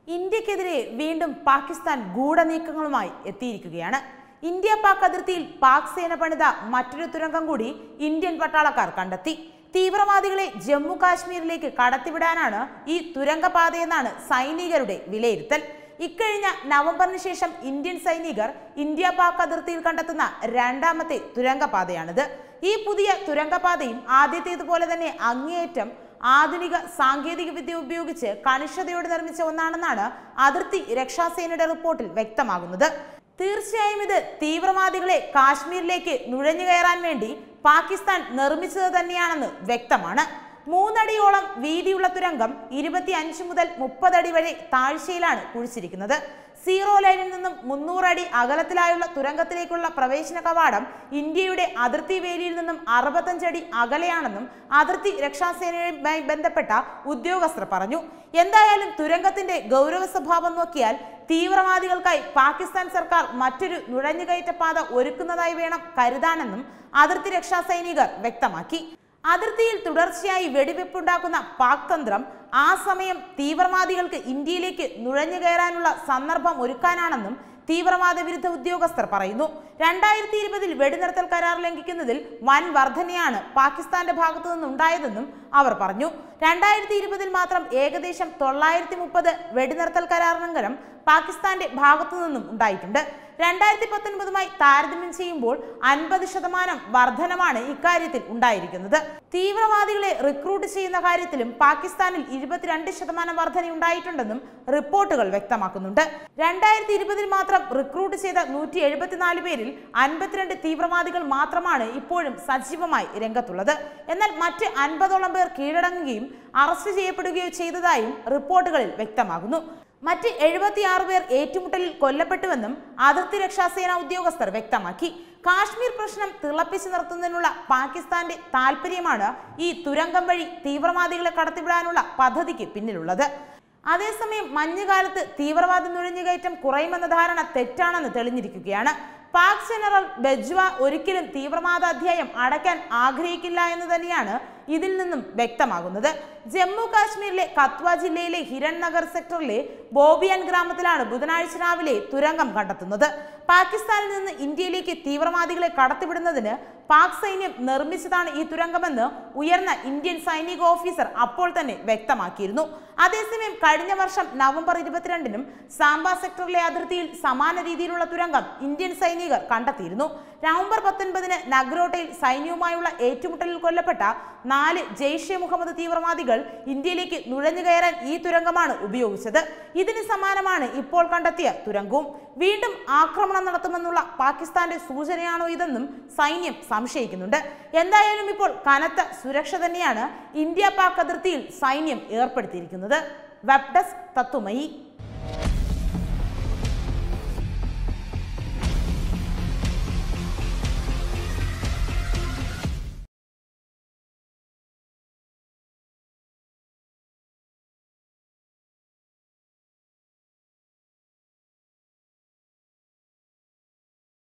ഇന്ത്യക്കെതിരെ വീണ്ടും പാകിസ്ഥാൻ ഗൂഢനീക്കങ്ങളുമായി എത്തിയിരിക്കുകയാണ് ഇന്ത്യ പാക് അതിർത്തിയിൽ പാക് സേന പണിത മറ്റൊരു തുരങ്കം കൂടി ഇന്ത്യൻ പട്ടാളക്കാർ കണ്ടെത്തി തീവ്രവാദികളെ ജമ്മു കാശ്മീരിലേക്ക് കടത്തിവിടാനാണ് ഈ തുരങ്കപാതയെന്നാണ് സൈനികരുടെ വിലയിരുത്തൽ ഇക്കഴിഞ്ഞ നവംബറിന് ശേഷം ഇന്ത്യൻ സൈനികർ ഇന്ത്യ പാക് അതിർത്തിയിൽ കണ്ടെത്തുന്ന രണ്ടാമത്തെ തുരങ്കപാതയാണിത് ഈ പുതിയ തുരങ്കപാതയും ആദ്യത്തേതുപോലെ തന്നെ അങ്ങേയറ്റം ആധുനിക സാങ്കേതിക വിദ്യ ഉപയോഗിച്ച് കണിഷ്ഠതയോടെ നിർമ്മിച്ച ഒന്നാണെന്നാണ് അതിർത്തി രക്ഷാസേനയുടെ റിപ്പോർട്ടിൽ വ്യക്തമാകുന്നത് തീർച്ചയായും ഇത് തീവ്രവാദികളെ കാശ്മീരിലേക്ക് നുഴഞ്ഞു കയറാൻ വേണ്ടി പാകിസ്ഥാൻ നിർമ്മിച്ചത് തന്നെയാണെന്ന് വ്യക്തമാണ് മൂന്നടിയോളം വീതിയുള്ള തുരങ്കം ഇരുപത്തി അഞ്ച് മുതൽ മുപ്പതടി വരെ താഴ്ചയിലാണ് കുഴിച്ചിരിക്കുന്നത് സീറോ ലൈനിൽ നിന്നും മുന്നൂറ് അടി അകലത്തിലായുള്ള തുരങ്കത്തിലേക്കുള്ള പ്രവേശന കവാടം ഇന്ത്യയുടെ അതിർത്തി വേലിയിൽ നിന്നും അറുപത്തഞ്ചടി അകലെയാണെന്നും അതിർത്തി രക്ഷാസേനയുമായി ബന്ധപ്പെട്ട ഉദ്യോഗസ്ഥർ പറഞ്ഞു എന്തായാലും തുരങ്കത്തിന്റെ ഗൗരവ സ്വഭാവം നോക്കിയാൽ തീവ്രവാദികൾക്കായി പാകിസ്ഥാൻ സർക്കാർ മറ്റൊരു നുഴഞ്ഞുകയറ്റ പാത ഒരുക്കുന്നതായി വേണം കരുതാനെന്നും അതിർത്തി രക്ഷാ സൈനികർ വ്യക്തമാക്കി അതിർത്തിയിൽ തുടർച്ചയായി വെടിവെപ്പുണ്ടാക്കുന്ന പാക് തന്ത്രം ആ സമയം തീവ്രവാദികൾക്ക് ഇന്ത്യയിലേക്ക് നുഴഞ്ഞു കയറാനുള്ള സന്ദർഭം ഒരുക്കാനാണെന്നും തീവ്രവാദ വിരുദ്ധ ഉദ്യോഗസ്ഥർ പറയുന്നു രണ്ടായിരത്തി ഇരുപതിൽ വെടിനിർത്തൽ കരാർ ലംഘിക്കുന്നതിൽ വൻ വർധനയാണ് പാകിസ്ഥാന്റെ ഭാഗത്തു നിന്നുണ്ടായതെന്നും അവർ പറഞ്ഞു രണ്ടായിരത്തി ഇരുപതിൽ മാത്രം ഏകദേശം തൊള്ളായിരത്തി മുപ്പത് വെടിനിർത്തൽ കരാർ ലംഘനം പാകിസ്ഥാന്റെ ഭാഗത്തു നിന്നും ഉണ്ടായിട്ടുണ്ട് രണ്ടായിരത്തി പത്തൊൻപതുമായി താരതമ്യം ചെയ്യുമ്പോൾ അൻപത് ശതമാനം വർധനമാണ് ഇക്കാര്യത്തിൽ ഉണ്ടായിരിക്കുന്നത് തീവ്രവാദികളെ റിക്രൂട്ട് ചെയ്യുന്ന കാര്യത്തിലും പാകിസ്ഥാനിൽ ഇരുപത്തിരണ്ട് ശതമാനം വർധന ഉണ്ടായിട്ടുണ്ടെന്നും റിപ്പോർട്ടുകൾ വ്യക്തമാക്കുന്നുണ്ട് രണ്ടായിരത്തി ഇരുപതിൽ മാത്രം റിക്രൂട്ട് ചെയ്ത നൂറ്റി എഴുപത്തിനാല് പേരിൽ അൻപത്തിരണ്ട് തീവ്രവാദികൾ മാത്രമാണ് ഇപ്പോഴും സജീവമായി രംഗത്തുള്ളത് എന്നാൽ മറ്റ് അൻപതോളം പേർ കീഴടങ്ങുകയും അറസ്റ്റ് ചെയ്യപ്പെടുകയോ ചെയ്തതായും റിപ്പോർട്ടുകളിൽ വ്യക്തമാകുന്നു മറ്റ് എഴുപത്തിയാറ് പേർ ഏറ്റുമുട്ടലിൽ കൊല്ലപ്പെട്ടുവെന്നും അതിർത്തി രക്ഷാസേന ഉദ്യോഗസ്ഥർ വ്യക്തമാക്കി കാശ്മീർ പ്രശ്നം തിളപ്പിച്ചു നിർത്തുന്നതിനുള്ള പാകിസ്ഥാന്റെ താല്പര്യമാണ് ഈ തുരങ്കം വഴി തീവ്രവാദികളെ കടത്തിവിടാനുള്ള പദ്ധതിക്ക് പിന്നിലുള്ളത് അതേസമയം മഞ്ഞുകാലത്ത് തീവ്രവാദ നുഴഞ്ഞുകയറ്റം കുറയുമെന്ന ധാരണ തെറ്റാണെന്ന് തെളിഞ്ഞിരിക്കുകയാണ് പാക് ജനറൽ ബജ്വ ഒരിക്കലും തീവ്രവാദ അധ്യായം അടയ്ക്കാൻ ആഗ്രഹിക്കില്ല എന്ന് തന്നെയാണ് ഇതിൽ നിന്നും വ്യക്തമാകുന്നത് ജമ്മു കാശ്മീരിലെ കത്വ ജില്ലയിലെ ഹിരൺ നഗർ സെക്ടറിലെ ബോബിയൻ ഗ്രാമത്തിലാണ് ബുധനാഴ്ച രാവിലെ തുരങ്കം കണ്ടെത്തുന്നത് പാകിസ്ഥാനിൽ നിന്ന് ഇന്ത്യയിലേക്ക് തീവ്രവാദികളെ കടത്തിവിടുന്നതിന് പാക് സൈന്യം നിർമ്മിച്ചതാണ് ഈ തുരങ്കമെന്ന് ഉയർന്ന ഇന്ത്യൻ സൈനിക ഓഫീസർ അപ്പോൾ തന്നെ വ്യക്തമാക്കിയിരുന്നു അതേസമയം കഴിഞ്ഞ വർഷം നവംബർ ഇരുപത്തിരണ്ടിനും സാംബ സെക്ടറിലെ അതിർത്തിയിൽ സമാന രീതിയിലുള്ള തുരങ്കം ഇന്ത്യൻ സൈനികർ കണ്ടെത്തിയിരുന്നു നവംബർ പത്തൊൻപതിന് നഗ്രോട്ടയിൽ സൈന്യവുമായുള്ള ഏറ്റുമുട്ടലിൽ കൊല്ലപ്പെട്ട നാല് ജെയ്ഷെ മുഹമ്മദ് തീവ്രവാദികൾ ഇന്ത്യയിലേക്ക് നുഴഞ്ഞു കയറാൻ ഈ തുരങ്കമാണ് ഉപയോഗിച്ചത് ഇതിന് സമാനമാണ് ഇപ്പോൾ കണ്ടെത്തിയ തുരങ്കവും വീണ്ടും ആക്രമണം നടത്തുമെന്നുള്ള പാകിസ്ഥാന്റെ സൂചനയാണോ ഇതെന്നും സൈന്യം സംശയിക്കുന്നുണ്ട് എന്തായാലും ഇപ്പോൾ കനത്ത സുരക്ഷ തന്നെയാണ് ഇന്ത്യ പാക് അതിർത്തിയിൽ സൈന്യം ഏർപ്പെടുത്തിയിരിക്കുന്നത് വെബ് ഡെസ്ക് തത്തുമയി